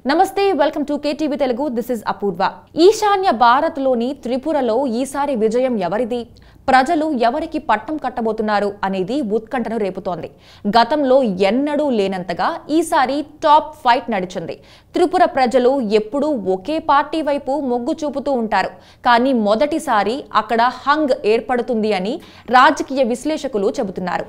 నమస్తే welcome to KTV Telugu this is Apoorva ఈశాన్య భారత్లోని త్రిపురలో ఈసారి విజయం ఎవరిది ప్రజలు ఎవరికి పట్టం కట్టబోతున్నారు అనేది ఉత్కంఠను రేపుతోంది గతంలో ఎన్నడూ లేనంతగా ఈసారి టాప్ ఫైట్ నడిచింది త్రిపుర ప్రజలు ఎప్పుడూ ఒకే పార్టీ వైపు మొగ్గు చూపుతూ ఉంటారు కానీ మొదటిసారి అక్కడ హంగ్ ఏర్పడుతుంది అని రాజకీయ విశ్లేషకులు చెబుతున్నారు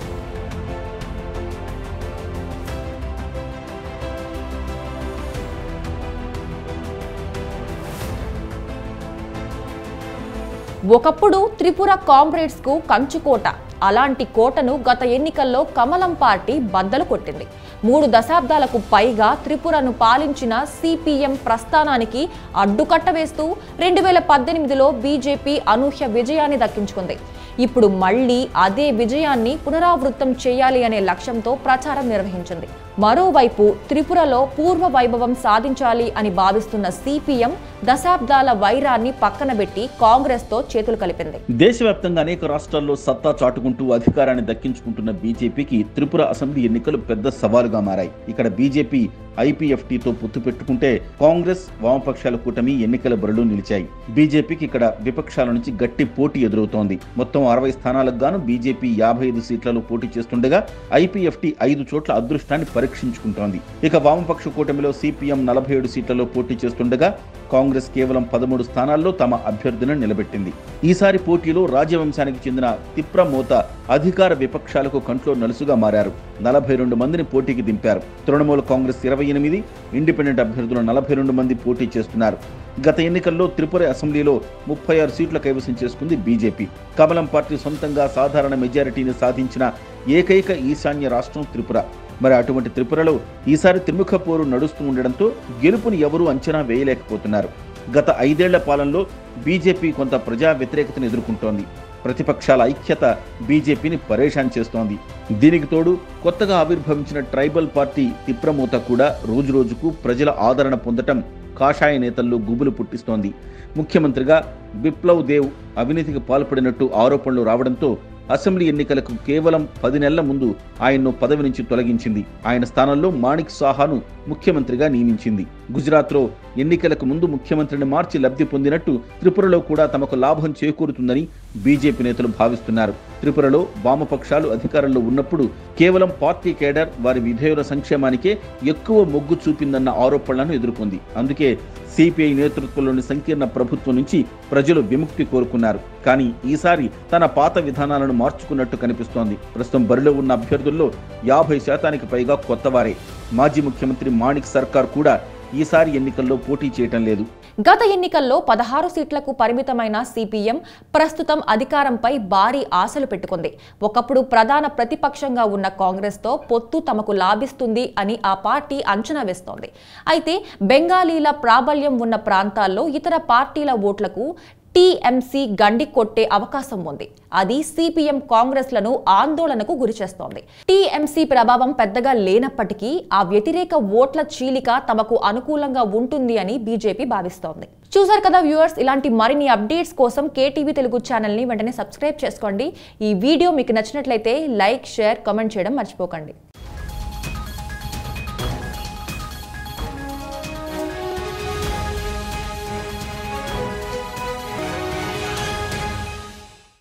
ఒకప్పుడు త్రిపుర కామ్రేడ్స్ కు కంచుకోట అలాంటి కోటను గత ఎన్నికల్లో కమలం పార్టీ బద్దలు కొట్టింది మూడు దశాబ్దాలకు పైగా త్రిపురను పాలించిన సిపిఎం ప్రస్థానానికి అడ్డుకట్ట వేస్తూ రెండు వేల పద్దెనిమిదిలో బీజేపీ అనూహ్య విజయాన్ని దక్కించుకుంది ఇప్పుడు మళ్ళీ అదే విజయాన్ని పునరావృతం చేయాలి అనే లక్ష్యంతో ప్రచారం నిర్వహించింది మరోవైపు త్రిపురలో పూర్వ వైభవం సాధించాలి అని భావిస్తున్న సిపిఎం దశాబ్దాల వైరాన్ని పక్కనబెట్టి కాంగ్రెస్తో చేతులు కలిపింది దేశవ్యాప్తంగా అనేక రాష్ట్రాల్లో సత్తా చాటుకుంటూ అధికారాన్ని దక్కించుకుంటున్న బీజేపీకి త్రిపుర అసెంబ్లీ ఎన్నికలు పెద్ద సవాలుగా మారాయి ఇక్కడ బీజేపీ ఐపీఎఫ్టీతో పొత్తు పెట్టుకుంటే కాంగ్రెస్ వామపక్షాల కూటమి ఎన్నికల బరిలో నిలిచాయి బీజేపీకి ఇక్కడ విపక్షాల నుంచి గట్టి పోటీ ఎదురవుతోంది మొత్తం అరవై స్థానాలకు గాను బీజేపీ యాభై ఐదు సీట్లలో పోటీ చేస్తుండగా ఐపీఎఫ్టీ ఐదు చోట్ల అదృష్టాన్ని పరీక్షించుకుంటోంది ఇక వామపక్ష కూటమిలో సిపిఎం నలభై ఏడు సీట్లలో పోటీ చేస్తుండగా కాంగ్రెస్ కేవలం పదమూడు స్థానాల్లో తమ అభ్యర్థులను నిలబెట్టింది ఈసారి పోటీలో రాజవంశానికి చెందిన తిప్రమోత అధికార విపక్షాలకు కంట్లో నలుసుగా మారారు నలభై రెండు మందిని పోటీకి దింపారు తృణమూల కాంగ్రెస్ ఇరవై ఎనిమిది ఇండిపెండెంట్ అభ్యర్థులు నలభై రెండు మంది పోటీ చేస్తున్నారు గత ఎన్నికల్లో త్రిపుర అసెంబ్లీలో ముప్పై ఆరు సీట్ల కైవసం చేసుకుంది బీజేపీ కమలం పార్టీ సొంతంగా సాధారణ మెజారిటీని సాధించిన ఏకైక ఈశాన్య రాష్ట్రం త్రిపుర మరి అటువంటి త్రిపురలో ఈసారి త్రిముఖ పోరు నడుస్తూ ఉండడంతో గెలుపుని ఎవరూ అంచనా వేయలేకపోతున్నారు గత ఐదేళ్ల పాలనలో బీజేపీ కొంత ప్రజా వ్యతిరేకతను ఎదుర్కొంటోంది ప్రతిపక్షాల ఐక్యత బీజేపీని పరేషాన్ చేస్తోంది దీనికి తోడు కొత్తగా ఆవిర్భవించిన ట్రైబల్ పార్టీ తిప్రమూత కూడా రోజురోజుకు ప్రజల ఆదరణ పొందటం కాషాయ నేతల్లో గుబులు పుట్టిస్తోంది ముఖ్యమంత్రిగా బిప్లవ్ దేవ్ అవినీతికి పాల్పడినట్టు ఆరోపణలు రావడంతో అసెంబ్లీ ఎన్నికలకు కేవలం పది నెలల ముందు ఆయన్ను పదవి నుంచి తొలగించింది ఆయన స్థానంలో మాణిక్ సాహాను ముఖ్యమంత్రిగా నియమించింది గుజరాత్లో ఎన్నికలకు ముందు ముఖ్యమంత్రిని మార్చి లబ్ధి పొందినట్టు త్రిపురలో కూడా తమకు లాభం చేకూరుతుందని బీజేపీ నేతలు భావిస్తున్నారు త్రిపురలో వామపక్షాలు అధికారంలో ఉన్నప్పుడు కేవలం పార్టీ కేడర్ వారి విధేయుల సంక్షేమానికే ఎక్కువ మొగ్గు చూపిందన్న ఆరోపణలను ఎదుర్కొంది అందుకే సిపిఐ నేతృత్వంలోని సంకీర్ణ ప్రభుత్వం నుంచి ప్రజలు విముక్తి కోరుకున్నారు కానీ ఈసారి తన పాత విధానాలను మార్చుకున్నట్టు కనిపిస్తోంది ప్రస్తుతం బరిలో ఉన్న అభ్యర్థుల్లో యాభై శాతానికి పైగా కొత్తవారే మాజీ ముఖ్యమంత్రి మాణిక్ సర్కార్ కూడా ఈసారి ఎన్నికల్లో పోటీ చేయటం లేదు గత ఎన్నికల్లో పదహారు సీట్లకు పరిమితమైన సిపిఎం ప్రస్తుతం అధికారంపై భారీ ఆశలు పెట్టుకుంది ఒకప్పుడు ప్రధాన ప్రతిపక్షంగా ఉన్న కాంగ్రెస్తో పొత్తు తమకు లాభిస్తుంది అని ఆ పార్టీ అంచనా వేస్తోంది అయితే బెంగాలీల ప్రాబల్యం ఉన్న ప్రాంతాల్లో ఇతర పార్టీల ఓట్లకు టీఎంసీ గండి కొట్టే అవకాశం ఉంది అది సిపిఎం కాంగ్రెస్లను ఆందోళనకు గురిచేస్తోంది టీఎంసీ ప్రభావం పెద్దగా లేనప్పటికీ ఆ వ్యతిరేక ఓట్ల చీలిక తమకు అనుకూలంగా ఉంటుంది అని బీజేపీ భావిస్తోంది చూసారు కదా వ్యూవర్స్ ఇలాంటి మరిన్ని అప్డేట్స్ కోసం కేటీవీ తెలుగు ఛానల్ని వెంటనే సబ్స్క్రైబ్ చేసుకోండి ఈ వీడియో మీకు నచ్చినట్లయితే లైక్ షేర్ కామెంట్ చేయడం మర్చిపోకండి